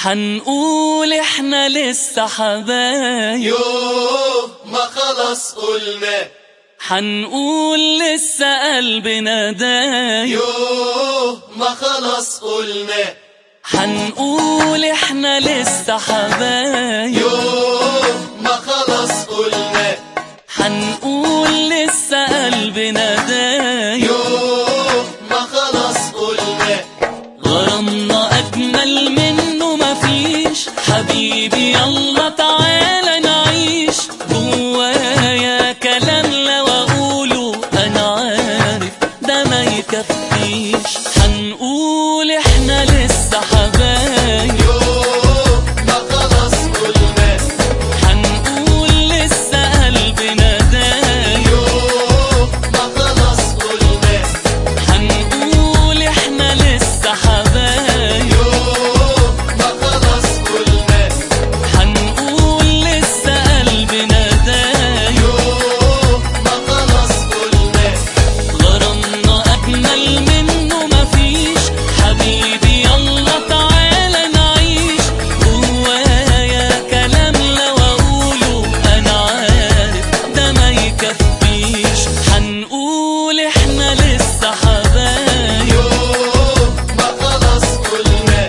حنقول احنا لسه حبايب يوه ما خلص قلنا حنقول لسه قلبنا دايب يوه ما خلص قلنا حنقول احنا لسه حبايب يوه ما خلص قلنا حنقول لسه قلبنا دايب يوه ما خلص قلنا غرامنا أجمل منه مفيش حبيبي يلا تعالى نعيش جوايا كلام لو أقوله أنا عارف ده ما يكفيش هنقول إحنا لسه حبايب يوه ما خلص قلنا هنقول لسه قلبنا دايب يوه ما خلص قلنا هنقول إحنا لسه حبايب يوه ما خلص قلنا هنقول لسه قلبنا دايب يوه ما خلص قلنا غرامنا أجمل منه مفيش حبيبي يلا تعالى نعيش جوايا كلام لو أقوله أنا عارف ده ما يكفيش هنقول إحنا لسه حبايب يوه ما خلص قلنا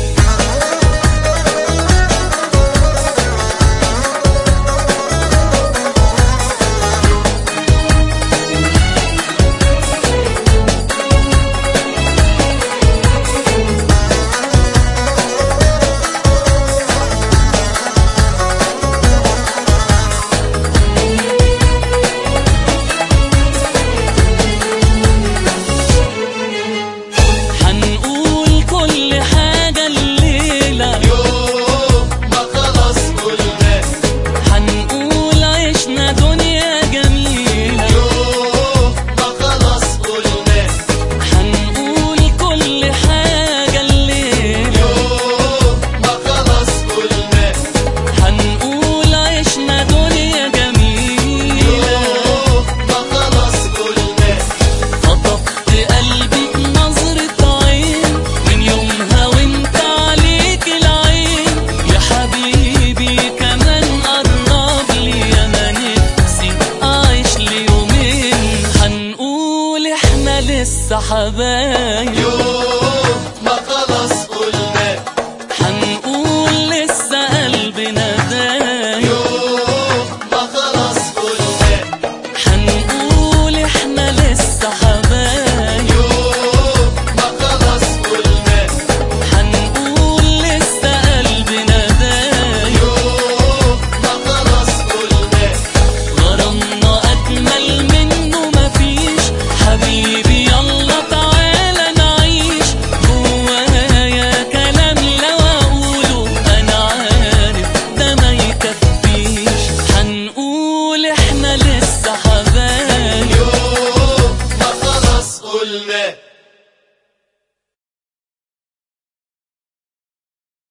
هنقول كل حاجة الليلة يوه ما خلص قلنا هنقول عشنا دنيا جميلة يوه ما خلص قلنا هنقول كل حاجة الليلة يوه ما خلص قلنا هنقول عشنا دنيا جميلة يوه ما خلص قلنا خطفت قلبي بنظرة عين من يومها وانت عليك العين يا حبيبي كمان قرب لي يا ما نفسي اعيش لي يومين هنقول احنا لسه حبايب